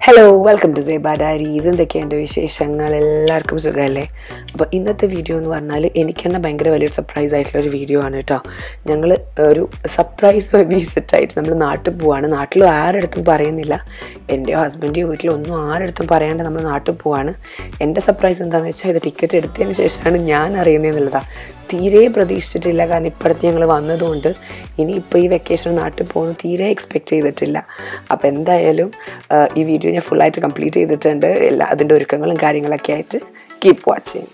Hello welcome to Seba diaries എന്തൊക്കെയുണ്ട് വിശേഷങ്ങൾ എല്ലാവർക്കും സുഖമല്ലേ അപ്പോൾ ഇന്നത്തെ വീഡിയോ എന്ന് പറഞ്ഞാൽ എനിക്ക് തന്നെ ഭയങ്കര വലിയൊരു സർപ്രൈസ് ആയിട്ടുള്ള ഒരു വീഡിയോ ആണ് കേട്ടോ ഞങ്ങൾ ഒരു സർപ്രൈസ് വിസിറ്റായിട്ട് നമ്മൾ നാട്ടിൽ പോവാണ് നാട്ടിൽ ആരടുത്തും പറയുന്നില്ല എൻ്റെയോ ഹസ്ബൻഡെയോ വീട്ടിലോ ഒന്നും ആരടുത്തും പറയാണ്ട് നമ്മൾ നാട്ടിൽ പോവാണ് എൻ്റെ സർപ്രൈസ് എന്താണെന്ന് വെച്ചാൽ ഇത് ടിക്കറ്റ് എടുത്തതിന് ശേഷമാണ് ഞാൻ അറിയുന്നതെന്നുള്ളതാണ് തീരെ പ്രതീക്ഷിച്ചിട്ടില്ല കാരണം ഇപ്പോഴത്തെ ഞങ്ങൾ വന്നതുകൊണ്ട് ഇനി ഇപ്പോൾ ഈ വെക്കേഷൻ നാട്ടിൽ പോകുന്നത് തീരെ എക്സ്പെക്റ്റ് ചെയ്തിട്ടില്ല അപ്പോൾ എന്തായാലും ആ, ഈ വീഡിയോ ഞാൻ ഫുള്ളായിട്ട് കംപ്ലീറ്റ് ചെയ്തിട്ടുണ്ട് എല്ലാ അതിൻ്റെ ഒരുക്കങ്ങളും കാര്യങ്ങളൊക്കെ ആയിട്ട് കീപ്പ് വാച്ചിങ്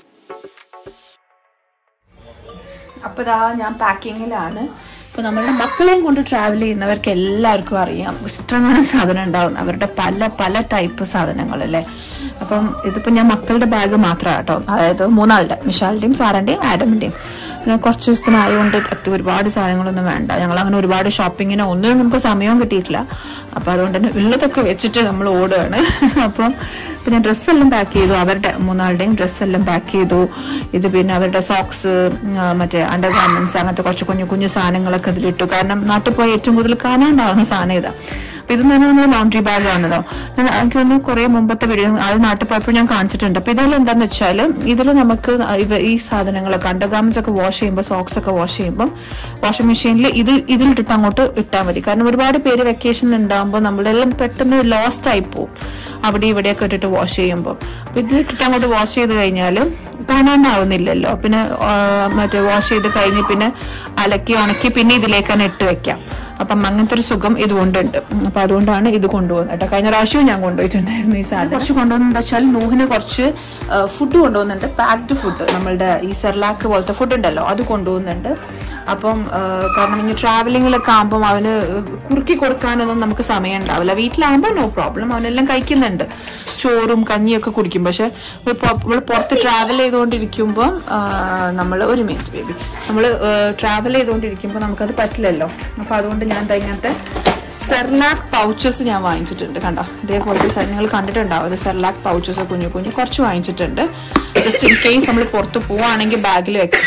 അപ്പോൾ ഇതാ ഞാൻ പാക്കിങ്ങിലാണ് ഇപ്പോൾ നമ്മളുടെ മക്കളെയും കൊണ്ട് ട്രാവൽ ചെയ്യുന്നവർക്ക് എല്ലാവർക്കും അറിയാം ഇഷ്ടമാണ് സാധനം ഉണ്ടാവും അവരുടെ പല പല ടൈപ്പ് സാധനങ്ങൾ അല്ലേ അപ്പം ഇതിപ്പോൾ ഞാൻ മക്കളുടെ ബാഗ് മാത്രമാണ് കേട്ടോ അതായത് മൂന്നാളുടെ മിഷാലിൻ്റെയും സാറിൻ്റെയും ആഡമിൻ്റെയും പിന്നെ കുറച്ച് ദിവസത്തിനായതുകൊണ്ട് ഒത്തിരി ഒരുപാട് സാധനങ്ങളൊന്നും വേണ്ട ഞങ്ങൾ അങ്ങനെ ഒരുപാട് ഷോപ്പിങ്ങിനോ ഒന്നിനും നമുക്ക് സമയവും കിട്ടിയിട്ടില്ല അപ്പോൾ അതുകൊണ്ട് തന്നെ ഉള്ളതൊക്കെ വെച്ചിട്ട് നമ്മൾ ഓടുകയാണ് അപ്പം പിന്നെ ഡ്രസ്സെല്ലാം പാക്ക് ചെയ്തു അവരുടെ മൂന്നാളുടെയും ഡ്രസ്സെല്ലാം പാക്ക് ചെയ്തു ഇത് പിന്നെ അവരുടെ സോക്സ് മറ്റേ അണ്ടർ ഗാർമെന്റ്സ് അങ്ങനത്തെ കുറച്ച് കുഞ്ഞു കുഞ്ഞു സാധനങ്ങളൊക്കെ ഇതിലിട്ടു കാരണം നാട്ടിൽ പോയി ഏറ്റവും കൂടുതൽ കാണാണ്ടാവുന്ന സാധനം ഇതാ അപ്പൊ ഇത് തന്നെ നമ്മൾ ലോണ്ടറി ബാഗ് ആണല്ലോ ഞാൻ എനിക്ക് തോന്നുന്നു കുറെ മുമ്പത്തെ വീഡിയോ അത് നാട്ടിൽ പോയപ്പോൾ ഞാൻ കാണിച്ചിട്ടുണ്ട് അപ്പൊ ഇതിൽ എന്താന്ന് വെച്ചാൽ ഇതിൽ നമുക്ക് ഇവ ഈ സാധനങ്ങളൊക്കെ അണ്ടർ ഗാർമെന്റ്സ് ഒക്കെ വാഷ് ചെയ്യുമ്പോൾ സോക്സ് ഒക്കെ വാഷ് ചെയ്യുമ്പോൾ വാഷിംഗ് മെഷീനിൽ ഇത് ഇതിലിട്ടിട്ട് അങ്ങോട്ട് ഇട്ടാൽ മതി കാരണം ഒരുപാട് പേര് വെക്കേഷൻ ഉണ്ടാകുമ്പോൾ നമ്മുടെ എല്ലാം പെട്ടെന്ന് ലോസ്റ്റ് ആയി പോകും അവിടെ ഇവിടെയൊക്കെ ഇട്ടിട്ട് വാഷ് ചെയ്യുമ്പോൾ അപ്പൊ ഇതിലിട്ടിട്ട് അങ്ങോട്ട് വാഷ് ചെയ്ത് കഴിഞ്ഞാൽ കാണാണ്ടാവുന്നില്ലല്ലോ പിന്നെ ആ, മറ്റേ വാഷ് ചെയ്ത് കഴിഞ്ഞ് പിന്നെ അലക്കി ഉണക്കി പിന്നെ ഇതിലേക്ക് തന്നെ ഇട്ട് വെക്കാം അപ്പം അങ്ങനത്തെ ഒരു സുഖം ഇതുകൊണ്ടുണ്ട് അപ്പൊ അതുകൊണ്ടാണ് ഇത് കൊണ്ടുപോകുന്നത് കേട്ടോ കഴിഞ്ഞ പ്രാവശ്യവും ഞാൻ കൊണ്ടുപോയിട്ടുണ്ടായിരുന്നു ഈ സാധനം കുറച്ച് കൊണ്ടുവന്നെന്ന് വെച്ചാൽ നൂഹിന് കുറച്ച് ഫുഡ് കൊണ്ടുപോകുന്നുണ്ട് പാക്ഡ് ഫുഡ് നമ്മളുടെ ഈ സെർലാക്ക് പോലത്തെ ഫുഡ് ഉണ്ടല്ലോ അത് കൊണ്ടുപോകുന്നുണ്ട് അപ്പം ആ, കാരണം ഇനി ട്രാവലിങ്ങിലൊക്കെ ആകുമ്പം അവന് കുറുക്കി കൊടുക്കാനൊന്നും നമുക്ക് സമയം ഉണ്ടാവില്ല വീട്ടിലാകുമ്പോൾ നോ പ്രോബ്ലം അവനെല്ലാം കഴിക്കുന്നുണ്ട് ചോറും കഞ്ഞിയൊക്കെ കുടിക്കും പക്ഷെ നമ്മൾ പുറത്ത് ട്രാവൽ ചെയ്തുകൊണ്ടിരിക്കുമ്പോൾ നമ്മൾ ഒരു മിനിറ്റ് ബേബി നമ്മൾ ട്രാവൽ ചെയ്തുകൊണ്ടിരിക്കുമ്പോൾ നമുക്കത് പറ്റില്ലല്ലോ അപ്പൊ അതുകൊണ്ട് ഞാൻ ദാ ഇങ്ങനത്തെ സെർലാക്ക് പൗച്ചസ് ഞാൻ വാങ്ങിച്ചിട്ടുണ്ട് കണ്ടോ ഇതേപോലത്തെ സാധനം നിങ്ങൾ കണ്ടിട്ടുണ്ടാവും ഇത് സെർലാക്ക് പൗച്ചസ് കുഞ്ഞു കുഞ്ഞു കുറച്ച് വാങ്ങിച്ചിട്ടുണ്ട് ജസ്റ്റ് ഇൻ കേസ് നമ്മൾ പുറത്ത് പോവാണെങ്കിൽ ബാഗിൽ വെക്കാം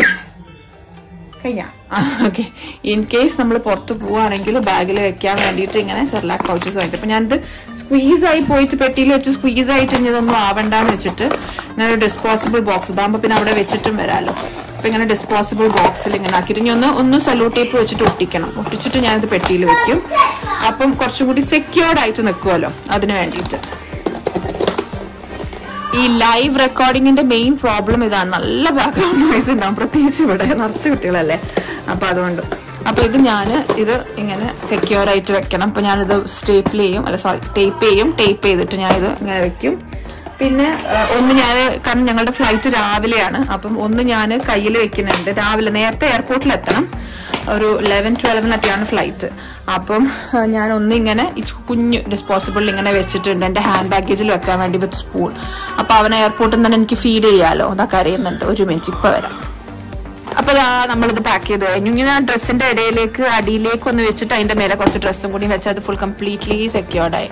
കഴിഞ്ഞ ഓക്കെ ഇൻ കേസ് നമ്മൾ പുറത്ത് പോവുകയാണെങ്കിൽ ബാഗിൽ വെക്കാൻ വേണ്ടിയിട്ട് ഇങ്ങനെ സെർലാക്ക് പൗച്ചസ് വാങ്ങിച്ചു അപ്പൊ ഞാനിത് സ്ക്വീസ് ആയി പോയിട്ട് പെട്ടിയിൽ വെച്ച് സ്ക്വീസ് ആയിട്ട് ഇനി ഇതൊന്നും ആവണ്ടെന്ന് വെച്ചിട്ട് ഇങ്ങനെ ഒരു ഡിസ്പോസിബിൾ ബോക്സ് ഇതാകുമ്പോൾ പിന്നെ അവിടെ വെച്ചിട്ടും വരാമല്ലോ അപ്പൊ ഇങ്ങനെ ഡിസ്പോസിബിൾ ബോക്സിൽ ഇങ്ങനെ ആക്കിയിട്ട് ഇനി ഒന്ന് ഒന്ന് സലൂ ടേപ്പ് വെച്ചിട്ട് ഒട്ടിക്കണം ഒട്ടിച്ചിട്ട് ഞാനിത് പെട്ടിയിൽ വെക്കും അപ്പം കുറച്ചും കൂടി സെക്യൂർഡ് ആയിട്ട് നിൽക്കുമല്ലോ അതിന് വേണ്ടിയിട്ട് ഈ ലൈവ് റെക്കോർഡിങ്ങിന്റെ മെയിൻ പ്രോബ്ലം ഇതാണ് നല്ല ബാക്ക്ഗ്രൗണ്ട് നോയ്സ് ഉണ്ടാവും പ്രത്യേകിച്ച് ഇവിടെ നിറച്ച് കുട്ടികളല്ലേ അപ്പൊ അതുകൊണ്ട് അപ്പൊ ഇത് ഞാൻ ഇത് ഇങ്ങനെ സെക്യൂർ ആയിട്ട് വെക്കണം അപ്പൊ ഞാനിത് സ്റ്റേപ്പിൾ ചെയ്യും അല്ല സോറി ടേപ്പ് ചെയ്യും ടേപ്പ് ചെയ്തിട്ട് ഞാനിത് ഇങ്ങനെ വെക്കും പിന്നെ ആ, ഒന്ന് ഞാൻ കാരണം ഞങ്ങളുടെ ഫ്ലൈറ്റ് രാവിലെയാണ് അപ്പം ഒന്ന് ഞാൻ കയ്യിൽ വെക്കുന്നുണ്ട് രാവിലെ നേരത്തെ എയർപോർട്ടിൽ എത്തണം ഒരു ലെവൻ ട്വൽവിനൊക്കെയാണ് ഫ്ലൈറ്റ് അപ്പം ആ, ഞാൻ ഒന്നിങ്ങനെ ഈ കുഞ്ഞു ഡിസ്പോസിബിൾ ഇങ്ങനെ വെച്ചിട്ടുണ്ട് എൻ്റെ ഹാൻഡ് ബാഗേജിൽ വെക്കാൻ വേണ്ടി വിത്ത് സ്പൂൺ അപ്പൊ അവൻ എയർപോർട്ടിൽ നിന്ന് തന്നെ എനിക്ക് ഫീഡ് ചെയ്യാലോ അതൊക്കെ അറിയുന്നുണ്ട് ഒരു മിനിറ്റ് ഇപ്പൊ വരാം അപ്പൊ ദാ നമ്മളിത് പാക്ക് ചെയ്ത് കഴിഞ്ഞു ഇനി ഞാൻ ഡ്രസ്സിന്റെ ഇടയിലേക്ക് അടിയിലേക്ക് ഒന്ന് വെച്ചിട്ട് അതിന്റെ മേലെ കുറച്ച് ഡ്രസ്സും കൂടി വെച്ചാൽ അത് ഫുൾ കംപ്ലീറ്റ്ലി സെക്യൂർഡായി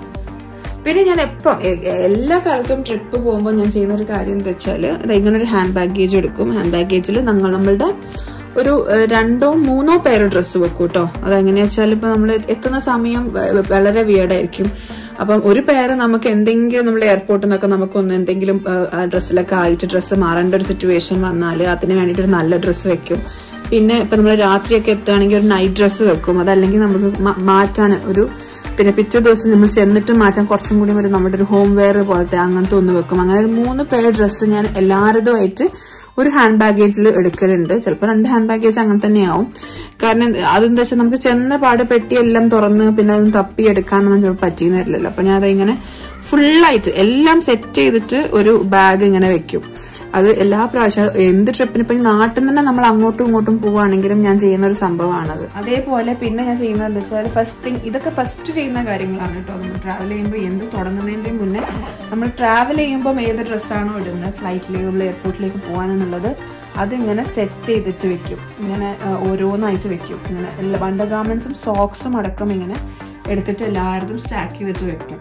പിന്നെ ഞാൻ എപ്പം എ- എല്ലാ കാലത്തും ട്രിപ്പ് പോകുമ്പോൾ ഞാൻ ചെയ്യുന്ന ഒരു കാര്യം എന്താ വെച്ചാൽ ഇങ്ങനെ ഒരു ഹാൻഡ് ബാഗേജ് എടുക്കും ഹാൻഡ് ബാഗേജിൽ നമ്മൾ നമ്മളുടെ ഒരു ഏഹ്, രണ്ടോ മൂന്നോ പേര് ഡ്രസ്സ് വെക്കും കേട്ടോ അതെങ്ങനെയാ വെച്ചാൽ ഇപ്പൊ നമ്മൾ എത്തുന്ന സമയം വ- വളരെ വിയർഡായിരിക്കും അപ്പം ഒരു പേര് നമുക്ക് എന്തെങ്കിലും നമ്മൾ എയർപോർട്ടിൽ നിന്നൊക്കെ നമുക്കൊന്ന് എന്തെങ്കിലും ഡ്രസ്സിലൊക്കെ ആയിട്ട് ഡ്രസ്സ് മാറേണ്ട ഒരു സിറ്റുവേഷൻ വന്നാൽ അതിന് വേണ്ടിയിട്ട് ഒരു നല്ല ഡ്രസ്സ് വെക്കും പിന്നെ ഇപ്പൊ നമ്മൾ രാത്രിയൊക്കെ എത്തുകയാണെങ്കിൽ ഒരു നൈറ്റ് ഡ്രസ്സ് വെക്കും അതല്ലെങ്കിൽ നമുക്ക് മ- മാറ്റാൻ ഒരു പിന്നെ പിറ്റേ ദിവസം നമ്മൾ ചെന്നിട്ട് മാറ്റാൻ കുറച്ചും കൂടി ഒരു നമ്മുടെ ഒരു ഹോം വെയർ പോലത്തെ അങ്ങനത്തെ ഒന്ന് വെക്കും അങ്ങനെ ഒരു മൂന്ന് പേർ ഡ്രസ്സ് ഞാൻ എല്ലാവരുമായിട്ട് ഒരു ഹാൻഡ് ബാഗേജിൽ എടുക്കലുണ്ട് ചിലപ്പോൾ രണ്ട് ഹാൻഡ് ബാഗേജ് അങ്ങനെ തന്നെയാവും കാരണം അതെന്താ വെച്ചാൽ നമുക്ക് ചെന്ന പാട് പെട്ടിയെല്ലാം തുറന്ന് പിന്നെ അതൊന്നും തപ്പി എടുക്കാനൊന്നും ചിലപ്പോൾ പറ്റിയെന്നില്ലല്ലോ അപ്പൊ ഞാൻ അതിങ്ങനെ ഫുള്ളായിട്ട് എല്ലാം സെറ്റ് ചെയ്തിട്ട് ഒരു ബാഗ് ഇങ്ങനെ വെക്കും അത് എല്ലാ പ്രാവശ്യം എന്ത് ട്രിപ്പിന് ഇപ്പൊ ഈ നാട്ടിൽ തന്നെ നമ്മൾ അങ്ങോട്ടും ഇങ്ങോട്ടും പോവുകയാണെങ്കിലും ഞാൻ ചെയ്യുന്ന ഒരു സംഭവമാണത് അതേപോലെ പിന്നെ ഞാൻ ചെയ്യുന്നത് എന്താ വെച്ചാൽ ഫസ്റ്റ് തിങ് ഇതൊക്കെ ഫസ്റ്റ് ചെയ്യുന്ന കാര്യങ്ങളാണ് കേട്ടോ നമ്മൾ ട്രാവൽ ചെയ്യുമ്പോൾ എന്ത് തുടങ്ങുന്നതിന്റെ മുന്നേ നമ്മൾ ട്രാവൽ ചെയ്യുമ്പോൾ ഏത് ഡ്രസ്സാണോ ഇടുന്നത് ഫ്ലൈറ്റിലേക്ക് നമ്മൾ എയർപോർട്ടിലേക്ക് പോകാനെന്നുള്ളത് അതിങ്ങനെ സെറ്റ് ചെയ്തിട്ട് വെക്കും ഇങ്ങനെ ആ, ഓരോന്നായിട്ട് വെക്കും ഇങ്ങനെ എല്ലാ വണ്ട ഗാർമെന്റ്സും സോക്സും അടക്കം ഇങ്ങനെ എടുത്തിട്ട് എല്ലാവരും സ്റ്റാക്ക് ചെയ്തിട്ട് വെക്കും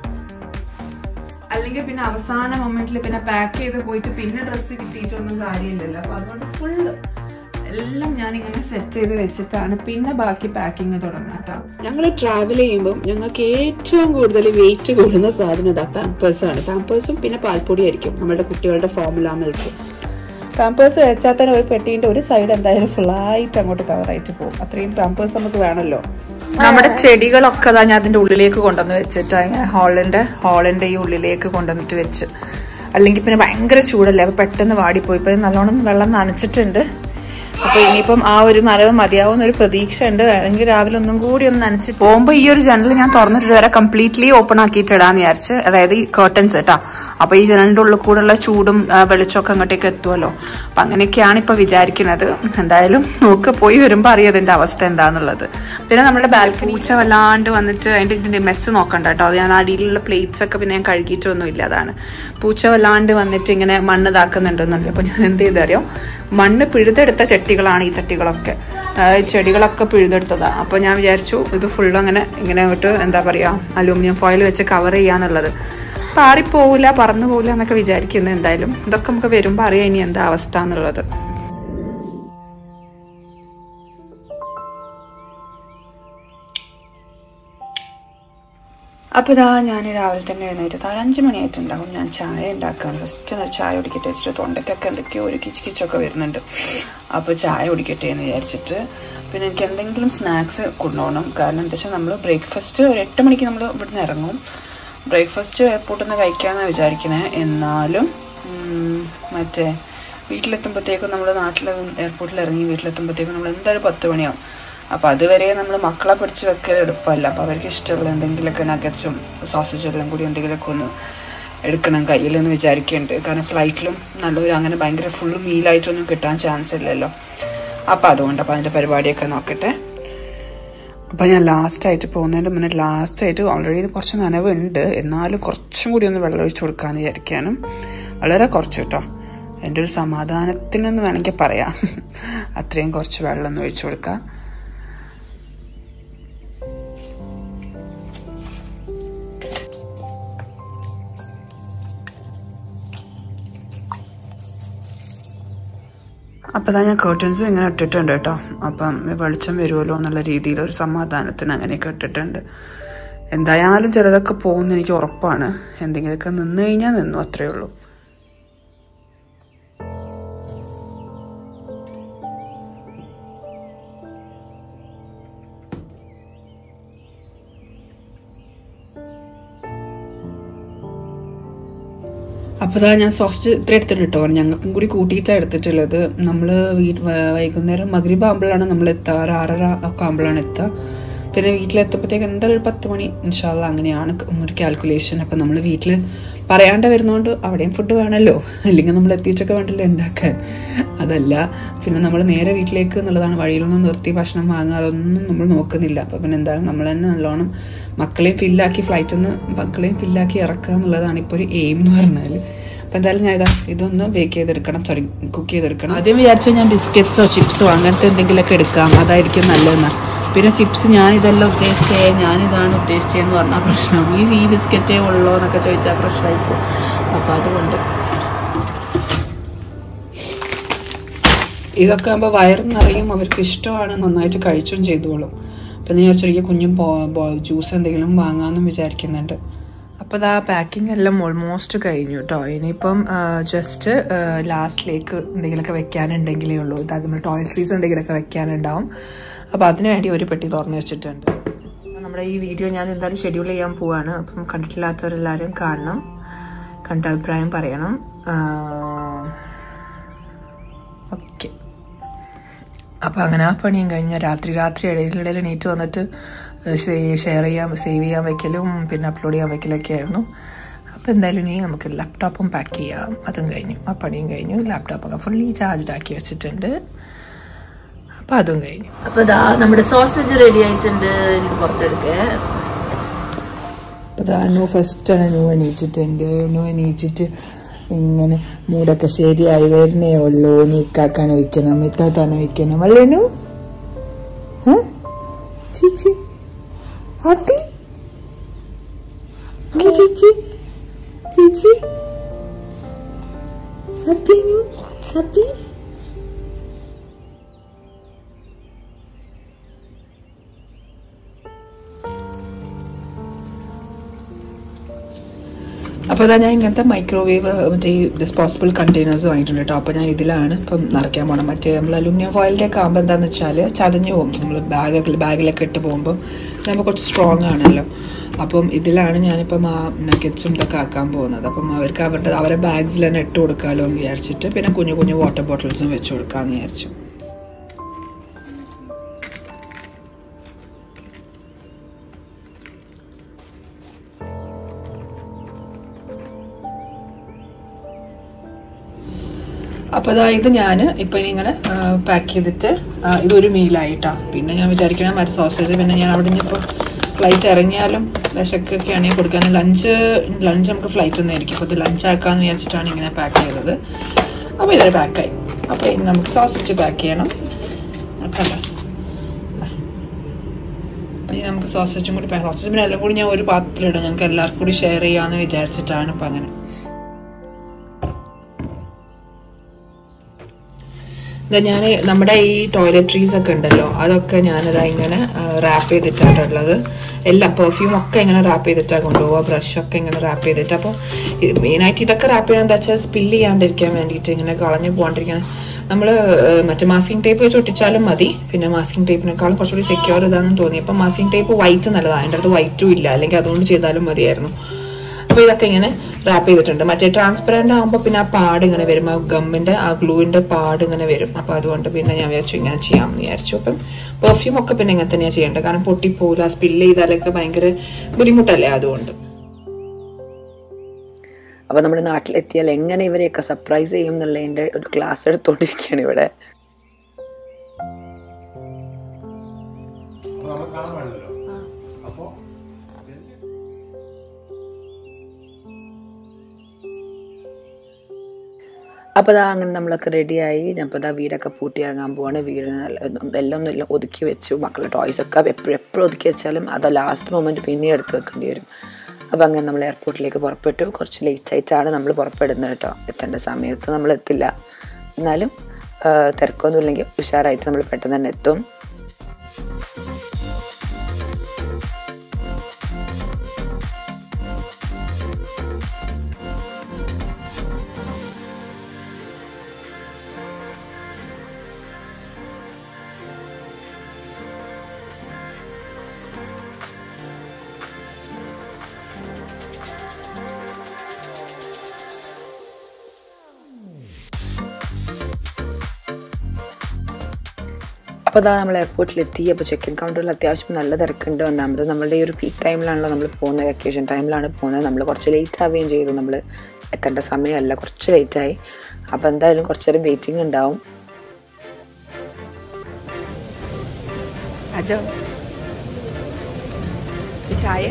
അല്ലെങ്കിൽ പിന്നെ അവസാന മൊമെന്റിൽ പിന്നെ പാക്ക് ചെയ്ത് പോയിട്ട് പിന്നെ ഡ്രസ്സ് കിട്ടിയിട്ടൊന്നും കാര്യമില്ലല്ലോ അപ്പൊ അതുകൊണ്ട് ഫുള്ള് എല്ലാം ഞാൻ ഇങ്ങനെ സെറ്റ് ചെയ്ത് വെച്ചിട്ടാണ് പിന്നെ ബാക്കി പാക്കിങ് തുടങ്ങുക കേട്ടോ ഞങ്ങൾ ട്രാവൽ ചെയ്യുമ്പോൾ ഞങ്ങൾക്ക് ഏറ്റവും കൂടുതൽ വെയിറ്റ് കൂടുന്ന സാധനം ഇതാ പാമ്പേഴ്സ് ആണ് പാമ്പേഴ്സും പിന്നെ പാൽപ്പൊടി ആയിരിക്കും നമ്മുടെ കുട്ടികളുടെ ഫോമുല മിൽക്ക് പാമ്പേഴ്സ് വെച്ചാൽ തന്നെ ഒരു പെട്ടീൻ്റെ ഒരു സൈഡ് എന്തായാലും ഫുള്ളായിട്ട് അങ്ങോട്ട് കവറായിട്ട് പോകും അത്രയും പാമ്പേഴ്സ് നമുക്ക് വേണമല്ലോ നമ്മുടെ ചെടികളൊക്കെ ഞാൻ അതിന്റെ ഉള്ളിലേക്ക് കൊണ്ടുവന്ന് വെച്ചിട്ട് ഇങ്ങനെ ഹാളിന്റെ ഹാളിന്റെ ഈ ഉള്ളിലേക്ക് കൊണ്ടുവന്നിട്ട് വെച്ച് അല്ലെങ്കിൽ പിന്നെ ഭയങ്കര ചൂടല്ലേ അപ്പൊ പെട്ടെന്ന് വാടിപ്പോയി ഇപ്പൊ നല്ലോണം വെള്ളം നനച്ചിട്ടുണ്ട് അപ്പൊ ഇനിയിപ്പം ആ ഒരു നനവ് മതിയാവുന്ന ഒരു പ്രതീക്ഷ ഉണ്ട് വേണമെങ്കിൽ രാവിലെ ഒന്നും കൂടി ഒന്ന് നനച്ചിട്ട് പോകുമ്പോ ഈ ഒരു ജനൽ ഞാൻ തുറന്നിട്ട് വരെ കംപ്ലീറ്റ്ലി ഓപ്പൺ ആക്കിയിട്ട് ഇടാന്ന് വിചാരിച്ച് അതായത് ഈ കേർട്ടൻസ് കേട്ടാ അപ്പൊ ഈ ജനലിന്റെ ഉള്ളിൽ കൂടെയുള്ള ചൂടും ആ, വെളിച്ചമൊക്കെ അങ്ങോട്ടേക്ക് എത്തുമല്ലോ അപ്പൊ അങ്ങനെയൊക്കെയാണ് ഇപ്പൊ വിചാരിക്കുന്നത് എന്തായാലും നോക്ക് പോയി വരുമ്പോ അറിയാം ഇതിന്റെ അവസ്ഥ എന്താന്നുള്ളത് പിന്നെ നമ്മുടെ ബാൽക്കണി ഈച്ച വല്ലാണ്ട് വന്നിട്ട് അതിന്റെ ഇതിന്റെ മെസ്സ് നോക്കണ്ട കേട്ടോ അത് ഞാൻ അടിയിലുള്ള പ്ലേറ്റ്സ് ഒക്കെ പിന്നെ ഞാൻ കഴുകിയിട്ടൊന്നും ഇല്ല അതാണ് പൂച്ച വല്ലാണ്ട് വന്നിട്ട് ഇങ്ങനെ മണ്ണ് ഇതാക്കുന്നുണ്ടെന്നുണ്ട് അപ്പൊ ഞാൻ എന്ത് ചെയ്തറിയോ മണ്ണ് പിഴുതെടുത്ത ചട്ടികളാണ് ഈ ചട്ടികളൊക്കെ ആ, ഈ ചെടികളൊക്കെ പിഴുതെടുത്തതാ അപ്പൊ ഞാൻ വിചാരിച്ചു ഇത് ഫുള്ള് അങ്ങനെ ഇങ്ങനെ വിട്ട് എന്താ പറയാ അലൂമിനിയം ഫോയിൽ വെച്ച് കവർ ചെയ്യാന്നുള്ളത് പാറിപ്പോവില്ല പറന്നു പോവില്ല എന്നൊക്കെ വിചാരിക്കുന്നു എന്തായാലും ഇതൊക്കെ നമുക്ക് വരുമ്പോ അറിയാം ഇനി എന്താ അവസ്ഥ എന്നുള്ളത് അപ്പോൾ ഇതാ ഞാൻ രാവിലെ തന്നെ എഴുന്നേറ്റ് ഒരു അഞ്ച് മണിയായിട്ടുണ്ടാവും ഞാൻ ചായ ഉണ്ടാക്കുകയാണ് ഫസ്റ്റ് ഒരു ചായ കുടിക്കട്ടെ വെച്ചിട്ട് തൊണ്ടയ്ക്കൊക്കെ എന്തൊക്കെയോ ഒരു കിച്ച് കിച്ചൊക്കെ വരുന്നുണ്ട് അപ്പോൾ ചായ കുടിക്കട്ടെ എന്ന് വിചാരിച്ചിട്ട് പിന്നെ എനിക്ക് എന്തെങ്കിലും സ്നാക്സ് കൊണ്ടുപോകണം കാരണം എന്താ വെച്ചാൽ നമ്മൾ ബ്രേക്ക്ഫാസ്റ്റ് ഒരു എട്ട് മണിക്ക് നമ്മൾ ഇവിടുന്ന് ഇറങ്ങും ബ്രേക്ക്ഫാസ്റ്റ് എയർപോർട്ടിൽ നിന്ന് കഴിക്കാമെന്നാണ് വിചാരിക്കണേ എന്നാലും ഉം, മറ്റേ വീട്ടിലെത്തുമ്പോഴത്തേക്കും നമ്മൾ നാട്ടിൽ എയർപോർട്ടിൽ ഇറങ്ങി വീട്ടിലെത്തുമ്പോഴത്തേക്കും നമ്മൾ എന്തായാലും പത്ത് മണിയാവും അപ്പോൾ അതുവരെ നമ്മൾ മക്കളെ പിടിച്ച് വെക്കൽ എളുപ്പമല്ല അപ്പോൾ അവർക്ക് ഇഷ്ടമുള്ള എന്തെങ്കിലുമൊക്കെ നഗറ്റ്സും സോസേജ് എല്ലാം കൂടി എന്തെങ്കിലുമൊക്കെ ഒന്ന് എടുക്കണം കയ്യിൽ എന്ന് വിചാരിക്കുന്നുണ്ട് കാരണം ഫ്ലൈറ്റിലും നല്ലൊരു അങ്ങനെ ഭയങ്കര ഫുൾ മീലായിട്ടൊന്നും കിട്ടാൻ ചാൻസ് ഇല്ലല്ലോ അപ്പോൾ അതുകൊണ്ട് അപ്പോൾ അതിൻ്റെ പരിപാടിയൊക്കെ നോക്കട്ടെ അപ്പോൾ ഞാൻ ലാസ്റ്റ് ആയിട്ട് പോകുന്നതിൻ്റെ മുന്നേ ലാസ്റ്റ് ആയിട്ട് ഓൾറെഡി കുറച്ച് നനവുണ്ട് എന്നാലും കുറച്ചും കൂടി ഒന്ന് വെള്ളം ഒഴിച്ചു കൊടുക്കാമെന്ന് വിചാരിക്കാനും വളരെ കുറച്ച് കേട്ടോ എൻ്റെ ഒരു സമാധാനത്തിനെന്ന് വേണമെങ്കിൽ പറയാം അത്രയും കുറച്ച് വെള്ളം ഒന്ന് ഒഴിച്ചു കൊടുക്കാം അപ്പം ഞാൻ കേർട്ടൻസും ഇങ്ങനെ ഇട്ടിട്ടുണ്ട് കേട്ടോ അപ്പം വെളിച്ചം വരുമല്ലോ എന്നുള്ള രീതിയിൽ ഒരു സമാധാനത്തിന് അങ്ങനെയൊക്കെ ഇട്ടിട്ടുണ്ട് എന്തായാലും ചിലതൊക്കെ പോകുമെന്ന് എനിക്ക് ഉറപ്പാണ് എന്തെങ്കിലുമൊക്കെ നിന്ന് കഴിഞ്ഞാൽ നിന്നു അത്രേ ഉള്ളൂ അപ്പോൾ ഇതാ ഞാൻ സോസ്റ്റ് ഇത്ര എടുത്തിട്ട് കേട്ടോ ഞങ്ങൾക്കും കൂടി കൂട്ടിയിട്ടാണ് എടുത്തിട്ടുള്ളത് നമ്മൾ വീട്ട് വ- വൈകുന്നേരം മഗ്രിബ് ആകുമ്പോഴാണ് നമ്മൾ എത്തുക ഒരു ആറര ഒക്കെ ആകുമ്പോഴാണ് എത്തുക പിന്നെ വീട്ടിലെത്തുമ്പോഴത്തേക്ക് എന്തായാലും ഒരു പത്ത് മണി ഇൻഷാല്ല അങ്ങനെയാണ് ക- ഒരു കാൽക്കുലേഷൻ അപ്പം നമ്മൾ വീട്ടിൽ പറയാണ്ട് വരുന്നതുകൊണ്ട് അവിടെയും ഫുഡ് വേണമല്ലോ അല്ലെങ്കിൽ നമ്മൾ എത്തിയിട്ടൊക്കെ വേണ്ടല്ലോ ഉണ്ടാക്കാൻ അതല്ല പിന്നെ നമ്മൾ നേരെ വീട്ടിലേക്ക് എന്നുള്ളതാണ് വഴിയിലൊന്നും നിർത്തി ഭക്ഷണം വാങ്ങുക അതൊന്നും നമ്മൾ നോക്കുന്നില്ല അപ്പം പിന്നെ എന്തായാലും നമ്മൾ തന്നെ നല്ലോണം മക്കളെയും ഫില്ലാക്കി ഫ്ലൈറ്റിൽ നിന്ന് മക്കളെയും ഫില്ലാക്കി ഇറക്കുക എന്നുള്ളതാണ് ഇപ്പോൾ ഒരു എയിം എന്ന് പറഞ്ഞാൽ അപ്പം എന്തായാലും ഞാൻ ഇതാ ഇതൊന്ന് ബേക്ക് ചെയ്തെടുക്കണം സോറി കുക്ക് ചെയ്തെടുക്കണം ആദ്യം വിചാരിച്ചാൽ ഞാൻ ബിസ്ക്കറ്റ്സോ ചിപ്സോ അങ്ങനത്തെ എന്തെങ്കിലുമൊക്കെ എടുക്കാം അതായിരിക്കും നല്ലതെന്നാ പിന്നെ ചിപ്സ് ഞാൻ ഇതെല്ലാം ഉദ്ദേശിച്ചേ ഞാനിതാണ് ഉദ്ദേശിച്ചതെന്ന് പറഞ്ഞാൽ പ്രശ്നം ഈ ഈ ബിസ്ക്കറ്റേ ഉള്ളോ എന്നൊക്കെ ചോദിച്ചാൽ പ്രശ്നമായിപ്പോൾ അപ്പോൾ അതുകൊണ്ട് ഇതൊക്കെ ആകുമ്പോൾ വയറും നിറയും അവർക്ക് ഇഷ്ടമാണ് നന്നായിട്ട് കഴിച്ചും ചെയ്തോളും അപ്പം ഞാൻ ചെറിയ കുഞ്ഞും ജ്യൂസ് എന്തെങ്കിലും വാങ്ങാമെന്നും വിചാരിക്കുന്നുണ്ട് അപ്പോൾ ഇതാ പാക്കിംഗ് എല്ലാം ഓൾമോസ്റ്റ് കഴിഞ്ഞു കേട്ടോ ഇനിയിപ്പം ജസ്റ്റ് ലാസ്റ്റിലേക്ക് എന്തെങ്കിലുമൊക്കെ വെക്കാനുണ്ടെങ്കിലേ ഉള്ളൂ അതായത് നമ്മൾ ടോയ്ലറ്ററീസ് എന്തെങ്കിലുമൊക്കെ വെക്കാനുണ്ടാവും അപ്പോൾ അതിന് വേണ്ടി ഒരു പെട്ടി തുറന്നു വെച്ചിട്ടുണ്ട് അപ്പോൾ നമ്മുടെ ഈ വീഡിയോ ഞാൻ എന്തായാലും ഷെഡ്യൂൾ ചെയ്യാൻ പോവാണ് അപ്പം കണ്ടിട്ടില്ലാത്തവരെല്ലാവരും കാണണം കണ്ട അഭിപ്രായം പറയണം ഓക്കെ അപ്പോൾ അങ്ങനെ ആ പണിയും കഴിഞ്ഞ രാത്രി രാത്രി ഇടയിലിടയിൽ എണീറ്റ് വന്നിട്ട് ഷെയർ ചെയ്യാൻ സേവ് ചെയ്യാൻ വെക്കലും പിന്നെ അപ്ലോഡ് ചെയ്യാൻ വെക്കലൊക്കെ ആയിരുന്നു അപ്പോൾ എന്തായാലും ഇനി നമുക്ക് ലാപ്ടോപ്പും പാക്ക് ചെയ്യാം അതും കഴിഞ്ഞു ആ പണിയും കഴിഞ്ഞു ലാപ്ടോപ്പൊക്കെ ഫുള്ളി ചാർജ്ഡ് ആക്കി വെച്ചിട്ടുണ്ട് അപ്പോൾ അതും കഴിഞ്ഞു അപ്പൊ ഇതാ നമ്മുടെ സോസേജ് റെഡി ആയിട്ടുണ്ട് എനിക്ക് പുറത്തെടുക്കേ അപ്പോൾ നു ഫസ്റ്റാണ് നു എണീച്ചിട്ടുണ്ട് നു എണീച്ചിട്ട് ഇങ്ങനെ മൂടൊക്കെ ശരിയായി വരുന്നേ ഉള്ളൂ നീ ഇക്കാക്കാനെ വെക്കണം ഇത്താത്താനെ വെക്കണം അല്ലേ നു ഏ? ചേച്ചി ഹാപ്പി ചേച്ചി ചേച്ചി ഹാപ്പി നു ഹാപ്പി അപ്പോൾ അതാ ഞാൻ ഇങ്ങനത്തെ മൈക്രോവേവ് മറ്റേ ഈ ഡിസ്പോസിബിൾ കണ്ടെയ്നേഴ്സ് വാങ്ങിയിട്ടുണ്ട് കേട്ടോ അപ്പോൾ ഞാൻ ഇതിലാണ് ഇപ്പം നിറയ്ക്കാൻ പോകണം മറ്റേ നമ്മൾ അലുമിനിയം ഫോയിലിൻ്റെ ഒക്കെ ആകുമ്പോൾ എന്താണെന്ന് വെച്ചാൽ ചതഞ്ഞു പോകും നമ്മൾ ബാഗൊക്കെ ബാഗിലൊക്കെ ഇട്ട് പോകുമ്പോൾ നമ്മൾ കുറച്ച് സ്ട്രോങ് ആണല്ലോ അപ്പം ഇതിലാണ് ഞാനിപ്പം ആ നഗറ്റ്സും ഇതൊക്കെ ആക്കാൻ പോകുന്നത് അപ്പം അവർക്ക് അവരുടെ അവരെ ബാഗ്സിൽ തന്നെ ഇട്ട് കൊടുക്കാമല്ലോ എന്ന് വിചാരിച്ചിട്ട് പിന്നെ കുഞ്ഞു കുഞ്ഞു വാട്ടർ ബോട്ടിൽസും വെച്ച് കൊടുക്കാമെന്ന് വിചാരിച്ചു അപ്പോൾ അതാ ഇത് ഞാൻ ഇപ്പം ഇനി ഇങ്ങനെ പാക്ക് ചെയ്തിട്ട് ആ, ഇതൊരു മീലായിട്ടാ പിന്നെ ഞാൻ വിചാരിക്കണം മറ്റേ സോസേജ് പിന്നെ ഞാൻ അവിടെ നിന്ന് ഇപ്പോൾ ഫ്ലൈറ്റ് ഇറങ്ങിയാലും വിശക്കൊക്കെ ആണെങ്കിൽ കൊടുക്കാൻ ലഞ്ച് ലഞ്ച് നമുക്ക് ഫ്ലൈറ്റ് ഒന്നായിരിക്കും അപ്പോൾ ഇത് ലഞ്ച് ആക്കാമെന്ന് വിചാരിച്ചിട്ടാണ് ഇങ്ങനെ പാക്ക് ചെയ്തത് അപ്പോൾ ഇതൊരു പാക്കായി അപ്പോൾ ഇനി നമുക്ക് സോസേജ് പാക്ക് ചെയ്യണം അതല്ല ഇനി നമുക്ക് സോസേജും കൂടി പാക്ക് സോസേജ് പിന്നെ എല്ലാം കൂടി ഞാൻ ഒരു പാത്രത്തിലിടും ഞങ്ങൾക്ക് എല്ലാവർക്കും കൂടി ഷെയർ ചെയ്യാമെന്ന് വിചാരിച്ചിട്ടാണ് ഇപ്പം അങ്ങനെ ഞാൻ നമ്മുടെ ഈ ടോയ്ലറ്ററീസ് ഒക്കെ ഉണ്ടല്ലോ അതൊക്കെ ഞാനിതാ ഇങ്ങനെ റാപ്പ് ചെയ്തിട്ടാണുള്ളത് എല്ലാം പെർഫ്യൂം ഒക്കെ ഇങ്ങനെ റാപ്പ് ചെയ്തിട്ടാണ് കൊണ്ടുപോവുക ബ്രഷ് ഒക്കെ ഇങ്ങനെ റാപ്പ് ചെയ്തിട്ട് അപ്പോൾ മെയിനായിട്ട് ഇതൊക്കെ റാപ്പ് ചെയ്യണം എന്താ വെച്ചാൽ സ്പില്ല് ചെയ്യാണ്ടിരിക്കാൻ വേണ്ടിയിട്ട് ഇങ്ങനെ കളഞ്ഞു പോകാണ്ടിരിക്കാൻ നമ്മൾ മറ്റേ മാസ്കിംഗ് ടേപ്പ് വെച്ച് ഒട്ടിച്ചാലും മതി പിന്നെ മാസ്കിംഗ് ടേപ്പിനേക്കാളും കുറച്ചുകൂടി സെക്യൂർ ഇതാണെന്ന് തോന്നി അപ്പം മാസ്കിംഗ് ടേപ്പ് വൈറ്റ് നല്ലതാണ് എൻ്റെ അടുത്ത് വൈറ്റും ഇല്ല അല്ലെങ്കിൽ അതുകൊണ്ട് ചെയ്താലും മതിയായിരുന്നു അപ്പോൾ ഇതൊക്കെ ഇങ്ങനെ റാപ്പ് ചെയ്തിട്ടുണ്ട് മറ്റേ ട്രാൻസ്പെറന്റ് ആകുമ്പോൾ പിന്നെ ആ പാട് ഇങ്ങനെ വരും ആ ഗമ്മിന്റെ ആ ഗ്ലൂവിന്റെ പാട് ഇങ്ങനെ വരും അപ്പോൾ അതുകൊണ്ട് പിന്നെ ഞാൻ വിചാരിച്ചു ഇങ്ങനെ ചെയ്യാമെന്ന് വിചാരിച്ചു അപ്പം പെർഫ്യൂം ഒക്കെ പിന്നെ ഇങ്ങനെ തന്നെയാണ് ചെയ്യേണ്ടത് കാരണം പൊട്ടിപ്പോല സ്പില്ല് ചെയ്താലൊക്കെ ഭയങ്കര ബുദ്ധിമുട്ടല്ലേ അതുകൊണ്ട് അപ്പോൾ നമ്മുടെ നാട്ടിലെത്തിയാൽ എങ്ങനെ ഇവരെയൊക്കെ സർപ്രൈസ് ചെയ്യും എന്നുള്ളതിൻ്റെ ഒരു ക്ലാസ് എടുത്തുകൊണ്ടിരിക്കുകയാണ് ഇവിടെ അപ്പൊ നമ്മൾ കാണാൻ പാടില്ലല്ലോ അപ്പോ അപ്പോൾ അതാ അങ്ങനെ നമ്മളൊക്കെ റെഡിയായി അപ്പോൾ അതാ വീടൊക്കെ പൂട്ടി ഇറങ്ങാൻ പോവാണ് വീട് നല്ല- എല്ലാം ഒന്നും എല്ലാം ഒതുക്കി വെച്ചു മക്കളുടെ ടോയ്സ് ഒക്കെ എപ്പോഴും എപ്പോഴും ഒതുക്കി വെച്ചാലും അത് ലാസ്റ്റ് മൊമെൻറ്റ് പിന്നെ എടുത്ത് വെക്കേണ്ടി വരും അപ്പോൾ അങ്ങനെ നമ്മൾ എയർപോർട്ടിലേക്ക് പുറപ്പെട്ടു കുറച്ച് ലേറ്റ് ആയിട്ടാണ് നമ്മൾ പുറപ്പെടുന്നത് കേട്ടോ എത്തേണ്ട സമയത്ത് നമ്മൾ എത്തില്ല എന്നാലും ആ, തിരക്കൊന്നും ഇല്ലെങ്കിൽ ഉഷാറായിട്ട് നമ്മൾ പെട്ടെന്ന് തന്നെ എത്തും അപ്പോൾ അതാ നമ്മൾ എയർപോർട്ടിലെത്തി അപ്പോൾ ചെക്ക് ഇൻ കൗണ്ടറിൽ അത്യാവശ്യം നല്ല തിരക്കുണ്ട് ഒന്നാമത് നമ്മളുടെ ഈ ഒരു പീക്ക് ടൈമിലാണല്ലോ നമ്മൾ പോകുന്നത് വെക്കേഷൻ ടൈമിലാണ് പോകുന്നത് നമ്മൾ കുറച്ച് ലേറ്റ് ആവുകയും ചെയ്തു നമ്മൾ എത്തേണ്ട സമയമല്ല കുറച്ച് ലേറ്റായി അപ്പോൾ എന്തായാലും കുറച്ച് നേരം വെയിറ്റിംഗ് ഉണ്ടാവും അതോ ചായ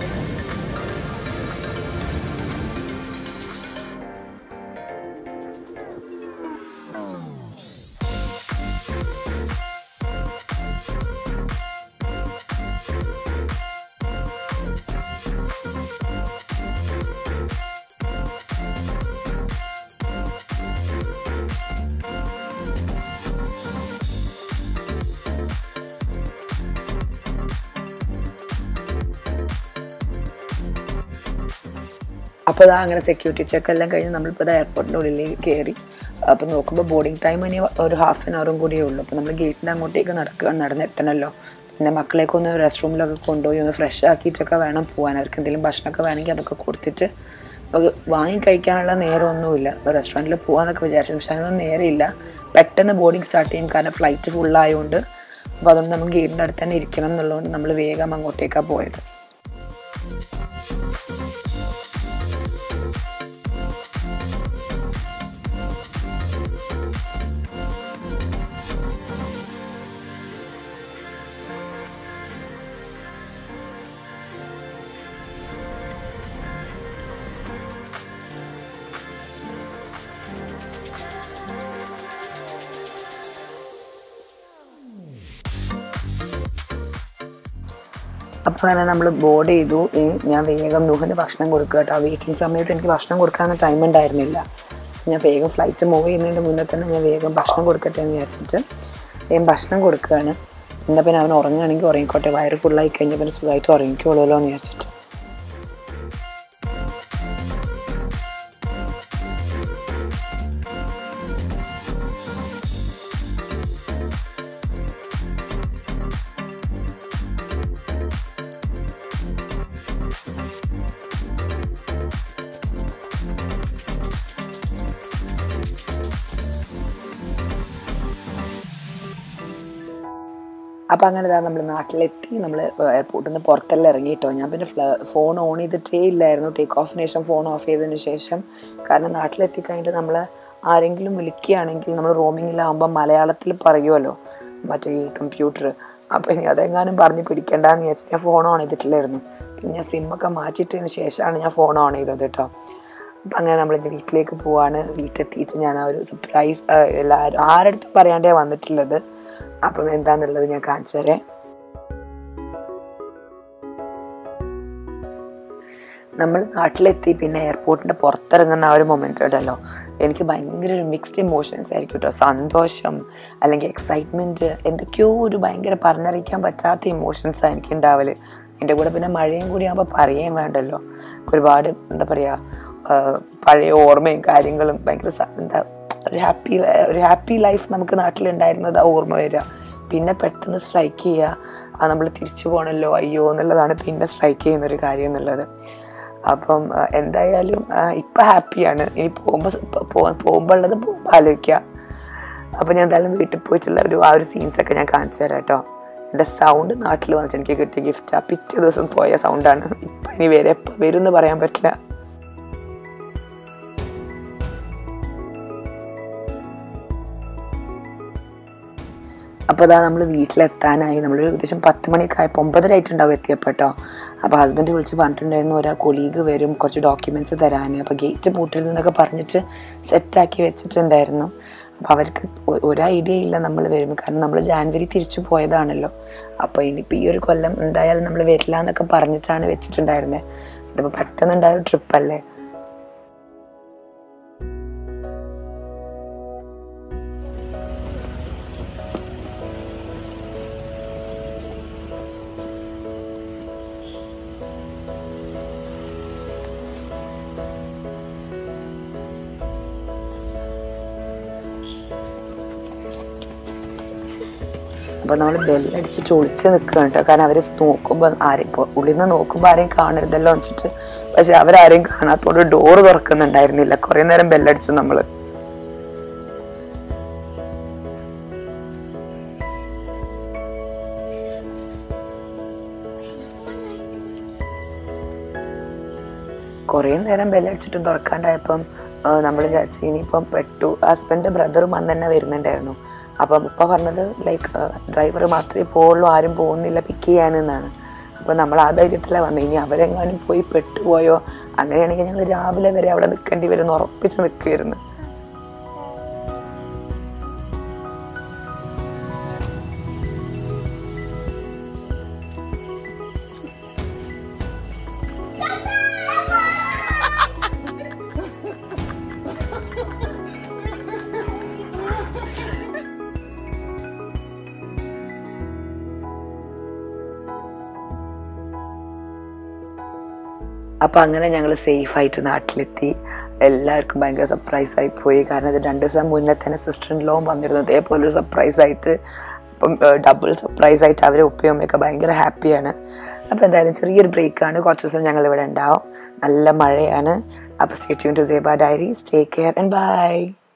അപ്പോൾ അതാ അങ്ങനെ സെക്യൂരിറ്റി ചെക്ക് എല്ലാം കഴിഞ്ഞ് നമ്മളിപ്പോൾ അത് എയർപോർട്ടിൻ്റെ ഉള്ളിലേക്ക് കയറി അപ്പോൾ നോക്കുമ്പോൾ ബോർഡിംഗ് ടൈം ഇനി ഒരു ഹാഫ് ആൻ അവറും കൂടിയേ ഉള്ളൂ അപ്പോൾ നമ്മൾ ഗേറ്റിൻ്റെ അങ്ങോട്ടേക്ക് നടക്കുക നടന്നെത്തണമല്ലോ പിന്നെ മക്കളെയൊക്കെ ഒന്ന് റെസ്റ്റ് റൂമിലൊക്കെ കൊണ്ടുപോയി ഒന്ന് ഫ്രഷ് ആക്കിയിട്ടൊക്കെ വേണം പോകാൻ അവർക്ക് എന്തെങ്കിലും ഭക്ഷണമൊക്കെ വേണമെങ്കിൽ അതൊക്കെ കൊടുത്തിട്ട് നമുക്ക് വാങ്ങി കഴിക്കാനുള്ള നേരമൊന്നുമില്ല റെസ്റ്റോറൻറ്റിൽ പോകാമെന്നൊക്കെ വിചാരിച്ചു പക്ഷെ അതിനൊന്നും നേരമില്ല പെട്ടെന്ന് ബോർഡിംഗ് സ്റ്റാർട്ട് ചെയ്യും കാരണം ഫ്ലൈറ്റ് ഫുള്ളായതുകൊണ്ട് അപ്പോൾ അതുകൊണ്ട് നമുക്ക് ഗേറ്റിൻ്റെ അടുത്ത് തന്നെ ഇരിക്കണം എന്നുള്ളതുകൊണ്ട് നമ്മൾ വേഗം അങ്ങോട്ടേക്കാണ് പോയത് അപ്പോൾ അങ്ങനെ നമ്മൾ ബോർഡ് ചെയ്തു ഈ ഞാൻ വേഗം നൂഹിന് ഭക്ഷണം കൊടുക്കുക കേട്ടോ വെയിറ്റിംഗ് സമയത്ത് എനിക്ക് ഭക്ഷണം കൊടുക്കാനുള്ള ടൈം ഉണ്ടായിരുന്നില്ല ഞാൻ വേഗം ഫ്ലൈറ്റ് മൂവ് ചെയ്യുന്നതിൻ്റെ മുന്നേ തന്നെ ഞാൻ വേഗം ഭക്ഷണം കൊടുക്കട്ടെ എന്ന് വിചാരിച്ചിട്ട് വേഗം ഭക്ഷണം കൊടുക്കുകയാണ് എന്നാൽ പിന്നെ അവൻ ഉറങ്ങുകയാണെങ്കിൽ ഉറങ്ങിക്കോട്ടെ വയറ് ഫുള്ളായി കഴിഞ്ഞാൽ പിന്നെ സുഖമായിട്ട് ഉറങ്ങിക്കോളുമല്ലോ എന്ന് വിചാരിച്ചിട്ട് അപ്പോൾ അങ്ങനെ ഇതാ നമ്മൾ നാട്ടിലെത്തി നമ്മൾ എയർപോർട്ടിൽ നിന്ന് പുറത്തെല്ലാം ഇറങ്ങിയിട്ടോ ഞാൻ പിന്നെ ഫോൺ ഓൺ ചെയ്തിട്ടേ ഇല്ലായിരുന്നു ടേക്ക് ഓഫിന് ശേഷം ഫോൺ ഓഫ് ചെയ്തതിന് ശേഷം കാരണം നാട്ടിലെത്തി കഴിഞ്ഞിട്ട് നമ്മൾ ആരെങ്കിലും വിളിക്കുകയാണെങ്കിൽ നമ്മൾ റോമിങ്ങിലാകുമ്പോൾ മലയാളത്തിൽ പറയുമല്ലോ മറ്റേ ഈ കമ്പ്യൂട്ടർ അപ്പോൾ ഇനി അതെങ്ങാനും പറഞ്ഞ് പിടിക്കണ്ടെന്ന് വിചാരിച്ചിട്ട് ഞാൻ ഫോൺ ഓൺ ചെയ്തിട്ടില്ലായിരുന്നു പിന്നെ ഞാൻ സിമ്മൊക്കെ മാറ്റിയിട്ടതിന് ശേഷമാണ് ഞാൻ ഫോൺ ഓൺ ചെയ്തത് കേട്ടോ അപ്പം അങ്ങനെ നമ്മൾ എൻ്റെ വീട്ടിലേക്ക് പോവാണ് വീട്ടിലെത്തിയിട്ട് ഞാൻ ആ ഒരു സർപ്രൈസ് എല്ലാവരും ആരുടെ അടുത്തും പറയാണ്ടേ വന്നിട്ടുള്ളത് അപ്പം എന്താണെന്നുള്ളത് ഞാൻ കാണിച്ചു തരാം നമ്മൾ നാട്ടിലെത്തി പിന്നെ എയർപോർട്ടിൻ്റെ പുറത്തിറങ്ങുന്ന ആ ഒരു മൊമെൻ്റ് ഉണ്ടല്ലോ എനിക്ക് ഭയങ്കര ഒരു മിക്സ്ഡ് ഇമോഷൻസ് ആയിരിക്കും കേട്ടോ സന്തോഷം അല്ലെങ്കിൽ എക്സൈറ്റ്മെൻറ്റ് എന്തൊക്കെയോ ഒരു ഭയങ്കര പറഞ്ഞറിയിക്കാൻ പറ്റാത്ത ഇമോഷൻസാണ് എനിക്ക് ഉണ്ടാവല് എൻ്റെ കൂടെ പിന്നെ മഴയും കൂടി ആകുമ്പോൾ പറയുകയും വേണ്ടല്ലോ ഒരുപാട് എന്താ പറയുക പഴയ ഓർമ്മയും കാര്യങ്ങളും ഭയങ്കര സ- എന്താ ഒരു ഹാപ്പി ഒരു ഹാപ്പി ലൈഫ് നമുക്ക് നാട്ടിലുണ്ടായിരുന്നത് ആ ഓർമ്മ വരിക പിന്നെ പെട്ടെന്ന് സ്ട്രൈക്ക് ചെയ്യുക ആ നമ്മൾ തിരിച്ചു പോകണല്ലോ അയ്യോ എന്നുള്ളതാണ് പിന്നെ സ്ട്രൈക്ക് ചെയ്യുന്ന ഒരു കാര്യം എന്നുള്ളത് അപ്പം ആ, എന്തായാലും ആ, ഇപ്പം ഹാപ്പിയാണ് ഇനി പോകുമ്പോൾ പോകുമ്പോൾ ഉള്ളത് പോകുമ്പോൾ ആലോചിക്കുക അപ്പം ഞാൻ എന്തായാലും വീട്ടിൽ പോയിട്ടുള്ള ഒരു ആ ഒരു സീൻസൊക്കെ ഞാൻ കാണിച്ചു തരാം കേട്ടോ എൻ്റെ സൗണ്ട് നാട്ടിൽ വന്നിട്ട് എനിക്ക് കിട്ടിയ ഗിഫ്റ്റാണ് പിറ്റേ ദിവസം പോയ സൗണ്ടാണ് ഇപ്പം ഇനി വരെ എപ്പോൾ വരും എന്ന് പറയാൻ പറ്റില്ല അപ്പോൾ അതാ നമ്മൾ വീട്ടിലെത്താനായി നമ്മൾ ഏകദേശം പത്ത് മണിയൊക്കെ ആയപ്പോൾ ഒമ്പതര ആയിട്ടുണ്ടാവും എത്തിയപ്പോൾ കേട്ടോ അപ്പോൾ ഹസ്ബൻഡ് വിളിച്ച് പറഞ്ഞിട്ടുണ്ടായിരുന്നു ഒരാ കൊളീഗ് വരും കുറച്ച് ഡോക്യുമെൻറ്റ്സ് തരാൻ അപ്പോൾ ഗേറ്റ് പൂട്ടരുത് എന്നൊക്കെ പറഞ്ഞിട്ട് സെറ്റാക്കി വെച്ചിട്ടുണ്ടായിരുന്നു അപ്പോൾ അവർക്ക് ഒ- ഒരു ഐഡിയ ഇല്ല നമ്മൾ വരും കാരണം നമ്മൾ ജാനുവരി തിരിച്ചു പോയതാണല്ലോ അപ്പോൾ ഇനിയിപ്പോൾ ഈ ഒരു കൊല്ലം എന്തായാലും നമ്മൾ വരില്ല എന്നൊക്കെ പറഞ്ഞിട്ടാണ് വെച്ചിട്ടുണ്ടായിരുന്നത് അപ്പോൾ പെട്ടെന്നുണ്ടായ ഒരു ട്രിപ്പല്ലേ അപ്പോൾ നമ്മൾ ബെല്ലടിച്ചിട്ട് ഒളിച്ച് നിൽക്കുകയാണ് കേട്ടോ കാരണം അവർ നോക്കുമ്പോൾ ആരെയും ഇപ്പോൾ ഉള്ളിൽ നിന്ന് നോക്കുമ്പോൾ ആരെയും കാണരുതല്ലോ എന്ന് വെച്ചിട്ട് പക്ഷെ അവരാരെയും കാണാത്തോണ്ട് ഡോറ് തുറക്കുന്നുണ്ടായിരുന്നില്ല കുറേ നേരം ബെല്ലടിച്ചു നമ്മൾ കുറേ നേരം ബെല്ലടിച്ചിട്ടും തുറക്കാണ്ടായപ്പം നമ്മൾ വിചാരിച്ചു ഇനിയിപ്പം പെട്ടു ഹസ്ബൻഡ് ബ്രദറും അന്ന് തന്നെ വരുന്നുണ്ടായിരുന്നു അപ്പം ഉപ്പ പറഞ്ഞത് ലൈക്ക് ഡ്രൈവർ മാത്രമേ പോവുള്ളൂ ആരും പോകുന്നില്ല പിക്ക് ചെയ്യാനെന്നാണ് അപ്പോൾ നമ്മൾ ആ ധൈര്യത്തിലാണ് വന്നത് ഇനി അവരെങ്ങാനും പോയി പെട്ടുപോയോ അങ്ങനെയാണെങ്കിൽ ഞങ്ങൾ രാവിലെ വരെ അവിടെ നിൽക്കേണ്ടി വരുമെന്ന് ഉറപ്പിച്ച് നിൽക്കുമായിരുന്നു അപ്പോൾ അങ്ങനെ ഞങ്ങൾ സേഫായിട്ട് നാട്ടിലെത്തി എല്ലാവർക്കും ഭയങ്കര സർപ്രൈസ് ആയി പോയി കാരണം ഇത് രണ്ട് ദിവസം മുന്നേ തന്നെ സിസ്റ്റർ ഇൻ ലോം വന്നിരുന്നു ഇതേപോലെ ഒരു സർപ്രൈസ് ആയിട്ട് അപ്പം ഡബിൾ സർപ്രൈസ് ആയിട്ട് അവരെ ഉപ്പയും ഉമ്മയൊക്കെ ഭയങ്കര ഹാപ്പിയാണ് അപ്പോൾ എന്തായാലും ചെറിയൊരു ബ്രേക്കാണ് കുറച്ച് ദിവസം ഞങ്ങൾ ഇവിടെ ഉണ്ടാവും നല്ല മഴയാണ് അപ്പോൾ stay tune to Seba diaries take care and by